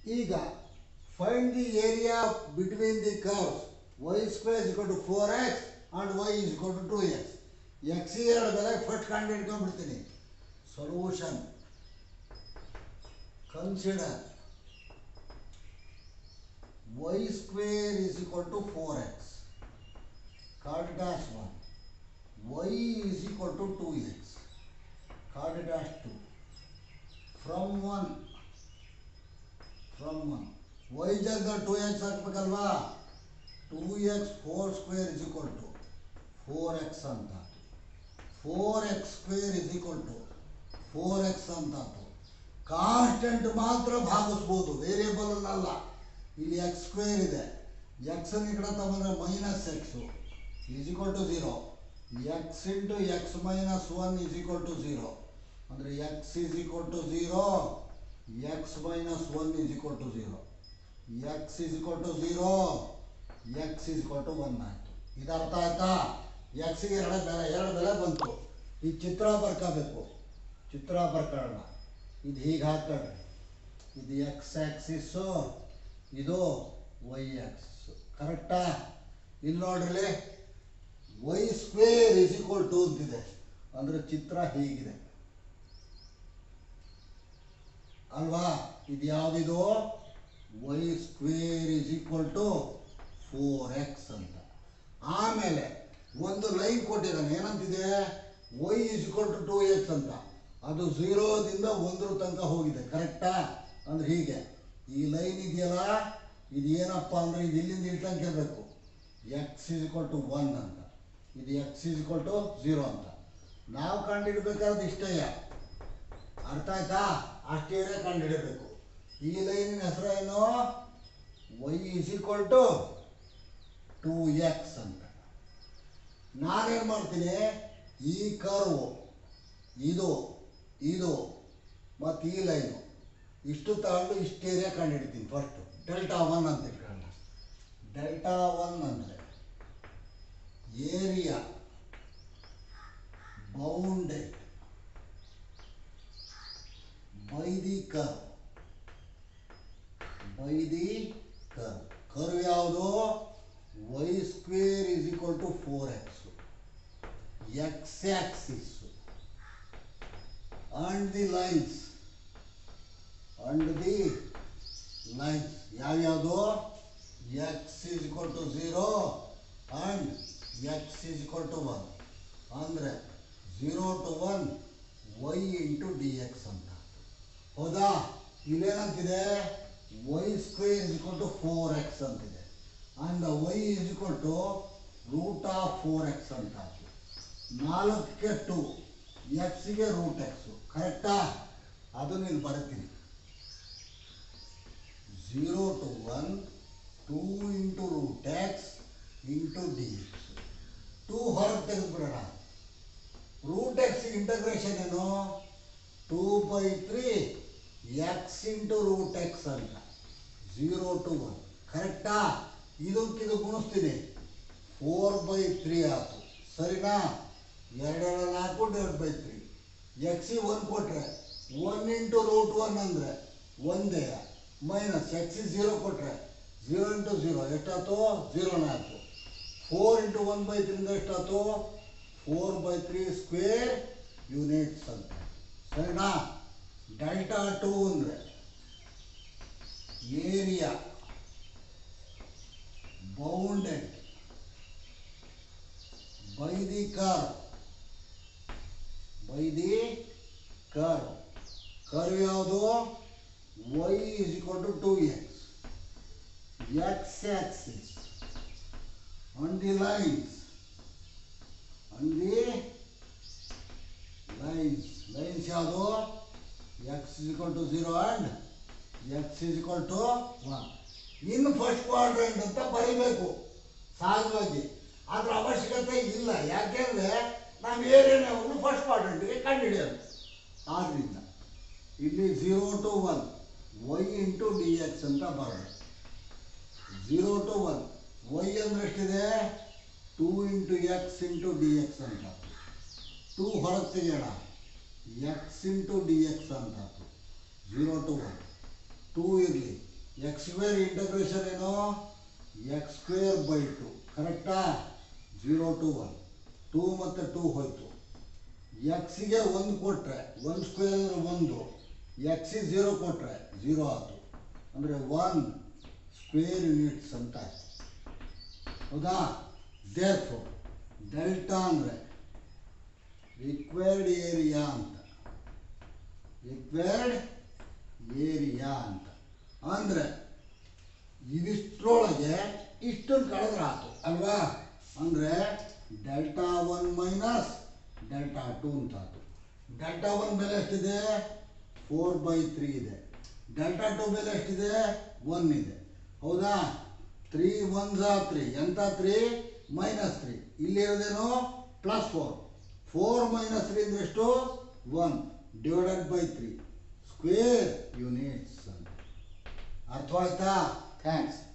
ಈಗ find the area between the curves y square is to four x and y is to two x x ಎರಡು ಬೆಲೆ first ಕಂಡು ಹಿಡ್ಕೊಂಡ್ಬಿಡ್ತೀನಿ solution consider y square is equal to four x card dash one y is equal to two x card dash two from one from one y ಜಾಗ two x ಹಾಕ್ಬೇಕಲ್ವಾ two x four square is equal to four x ಅಂತ four x square is equal to four x ಅಂತ constant ಮಾತ್ರ ಭಾಗಿಸ್ಬೋದು variable ಅಲ್ಲ ಇಲ್ಲಿ X square ಇದೆ X ಈ ಕಡೆ ತಗೊಂಡ್ರೆ minus x is equal to zero x into x minus one is equal to zero ಅಂದರೆ x is equal to zero x minus one is equal to zero x is equal to zero x is equal to one ಆಯಿತು ಇದು ಅರ್ಥ ಆಯ್ತಾ ಎಕ್ಸಿಗೆ ಎರಡು ಬೆಲೆ ಎರಡು ಬೆಲೆ ಬಂತು ಈ ಚಿತ್ರ ಬರ್ಕೋಬೇಕು ಚಿತ್ರ ಬರ್ಕೊಳ್ಳೋಣ ಇದು ಹೀಗೆ ಹಾಕ್ಕೊಳ್ರಿ ಇದು ಎಕ್ಸ್ ಆ್ಯಕ್ಸಿಸ್ಸು ಇದು ವೈ ಆ್ಯಕ್ಸಿಸ್ಸು ಕರೆಕ್ಟಾ ಇಲ್ಲಿ ನೋಡ್ರಿ y square is equal to ಅಂತಿದೆ ಅಂದರೆ ಚಿತ್ರ ಹೀಗಿದೆ ಅಲ್ವಾ ಇದು ಯಾವುದಿದು y square is equal to four x ಅಂತ ಆಮೇಲೆ ಒಂದು ಲೈನ್ ಕೊಟ್ಟಿದ್ದಾನೆ ಏನಂತಿದೆ y is equal to two x ಅಂತ ಅದು ಝೀರೋದಿಂದ ಒಂದರ ತನಕ ಹೋಗಿದೆ ಕರೆಕ್ಟಾ ಅಂದ್ರೆ ಹೀಗೆ ಈ ಲೈನ್ ಇದೆಯಲ್ಲ ಇದು ಏನಪ್ಪ ಅಂದರೆ ಇದು ಇಲ್ಲಿಂದ ಇಲ್ಲಿ ತನಕ ಇರಬೇಕು x is equal to one ಅಂತ ಇದು x is equal to zero ಅಂತ ನಾವು ಕಂಡುಹಿಡ್ಬೇಕಾದ್ರೆ ಇಷ್ಟೇ ಅರ್ಥ ಆಯ್ತಾ ಅಷ್ಟೇ ಕಂಡುಹಿಡಬೇಕು ಈ ಲೈನಿನ ಹೆಸರು ಏನು y is equal to two x ಅಂತ ನಾನೇನು ಮಾಡ್ತೀನಿ ಈ ಕರ್ವು ಇದು ಇದು ಮತ್ತು ಈ ಲೈನು ಇಷ್ಟು ತಗೊಂಡು ಇಷ್ಟು ಏರಿಯಾ ಕಂಡುಹಿಡ್ತೀನಿ ಫಸ್ಟು ಡೆಲ್ಟಾ ಒನ್ ಅಂತ ಇಟ್ಕೊಳ್ಳೋಣ ಡೆಲ್ಟಾ ಒನ್ ಅಂದರೆ area bounded by the curve by the curve curve ಯಾವುದು y square is equal to four x x axis and the lines and the lines ಯಾವ್ಯಾವುದು x is equal to zero and x is equal to one ಅಂದರೆ zero to one y into d x ಅಂತ ಹೌದಾ ಇಲ್ಲೇನಂತಿದೆ y square is equal to four x ಅಂತಿದೆ and y is equal to root of four x ಅಂತ ಹಾಕಿ ನಾಲ್ಕಕ್ಕೆ to ಎಕ್ಸಿಗೆ root x ಕರೆಕ್ಟಾ ಅದನ್ನ ಇಲ್ಲಿ ಬರ್ತೀನಿ zero to one two into root x into d x two ಹೊರಗೆ ತೆಗೆದುಬಿಡೋಣ ರೂಟ್ ಎಕ್ಸ್ ಇಂಟಗ್ರೇಷನ್ ಏನು two by three x into root x ಅಂತ ಝೀರೋ ಟು ಒನ್ ಕರೆಕ್ಟಾ ಇದಕ್ಕಿದು ಗುಣಿಸ್ತೀನಿ ಫೋರ್ ಬೈ ತ್ರೀ ಆಯಿತು ಸರಿನಾ ಎರಡೆರಡು ನಾಲ್ಕು ಡಿವೈಡ್ ಬೈ ತ್ರೀ ಎಕ್ಸಿಗೆ ಒನ್ ಕೊಟ್ಟರೆ ಒನ್ ಇಂಟು ರೂಟ್ ಒನ್ ಅಂದರೆ ಒಂದೇ ಮೈನಸ್ ಎಕ್ಸಿ ಝೀರೋ ಕೊಟ್ಟರೆ ಝೀರೋ ಇಂಟು ಝೀರೋ ಎಷ್ಟಾಯ್ತು ಝೀರೋನೇ ಆಯಿತು ಫೋರ್ ಇಂಟು ಒನ್ ಬೈ ತ್ರೀಯಿಂದ ಎಷ್ಟಾಯ್ತು four by three square units ಅಂತ ಸರಿನಾ ಡೆಲ್ಟಾ ಟು ಅಂದರೆ area bounded by the curve by the curve curve ಯಾವುದು y is equal to two x x axis on the lines on the lines lines ಯಾವುದು x is equal to zero and x is equal to one ಇನ್ನು first quadrant ಅಂತ ಬರೀಬೇಕು ಸಹಜವಾಗಿ ಅದ್ರ ಅವಶ್ಯಕತೆ ಇಲ್ಲ ಯಾಕೆಂದರೆ ನಾವು ಏರಿಯಾವನ್ನು ಫಸ್ಟ್ ಕ್ವಾಡ್ರೆಂಟ್ಗೆ ಕಂಡುಹಿಡಿಯೋದು ಆದ್ದರಿಂದ ಇಲ್ಲಿ zero to one y into d x ಅಂತ ಬರೋದು ಝೀರೋ ಟು ಒನ್ ವೈ ಅಂದ್ರೆ ಎಷ್ಟಿದೆ two into x into d x ಅಂತ ಟೂ ಹೊರಗೆ ತೆಗೆಯೋಣ ಎಕ್ಸ್ ಇಂಟು ಡಿ ಎಕ್ಸ್ ಅಂತ ಝೀರೋ ಟು ಒನ್ ಟೂ ಇರಲಿ ಎಕ್ಸ್ ಸ್ಕ್ವೇರ್ ಇಂಟಗ್ರೇಷನ್ ಏನು ಎಕ್ಸ್ ಸ್ಕ್ವೇರ್ ಬೈ ಟು ಕರೆಕ್ಟಾ ಜೀರೋ ಟು ಒನ್ ಟೂ ಮತ್ತು ಟೂ ಹೋಯ್ತು ಎಕ್ಸಿಗೆ ಒಂದು ಕೊಟ್ಟರೆ ಒಂದು ಸ್ಕ್ವೇರ್ ಅಂದರೆ ಒಂದು ಎಕ್ಸಿಗೆ ಝೀರೋ ಕೊಟ್ಟರೆ ಝೀರೋ ಆಯಿತು ಅಂದರೆ ಒನ್ ಸ್ಕ್ವೇರ್ ಯೂನಿಟ್ಸ್ ಅಂತ ಆಯ್ತು ಹೌದಾ ದೇರ್ಫೋ ಡೆಲ್ಟಾ ಅಂದರೆ ರಿಕ್ವೈರ್ಡ್ ಏರಿಯಾ ಅಂತ ರಿಕ್ವೈರ್ಡ್ ಏರಿಯಾ ಅಂತ ಅಂದರೆ ಇದಿಷ್ಟರೊಳಗೆ ಇಷ್ಟನ್ನು ಕಳೆದ್ರೆ ಆಯ್ತು ಅಲ್ವಾ ಅಂದರೆ delta one minus delta two ಅಂತ ಆಯ್ತು ಡೆಲ್ಟಾ ಒನ್ ಬೆಲೆ ಎಷ್ಟಿದೆ ಫೋರ್ ಬೈ ತ್ರೀ ಇದೆ ಡೆಲ್ಟಾ ಟು ಬೆಲೆ ಎಷ್ಟಿದೆ ಒನ್ ಇದೆ ಹೌದಾ ತ್ರೀ ಒನ್ ಝಾ ತ್ರೀ ಎಂತ ತ್ರೀ ಮೈನಸ್ ತ್ರೀ ಇಲ್ಲಿರೋದೇನು plus four four minus three ಅಂದರೆ ಎಷ್ಟು one divided by three square units ಅಂತ ಅರ್ಥವಾಯ್ತಾ ಥ್ಯಾಂಕ್ಸ್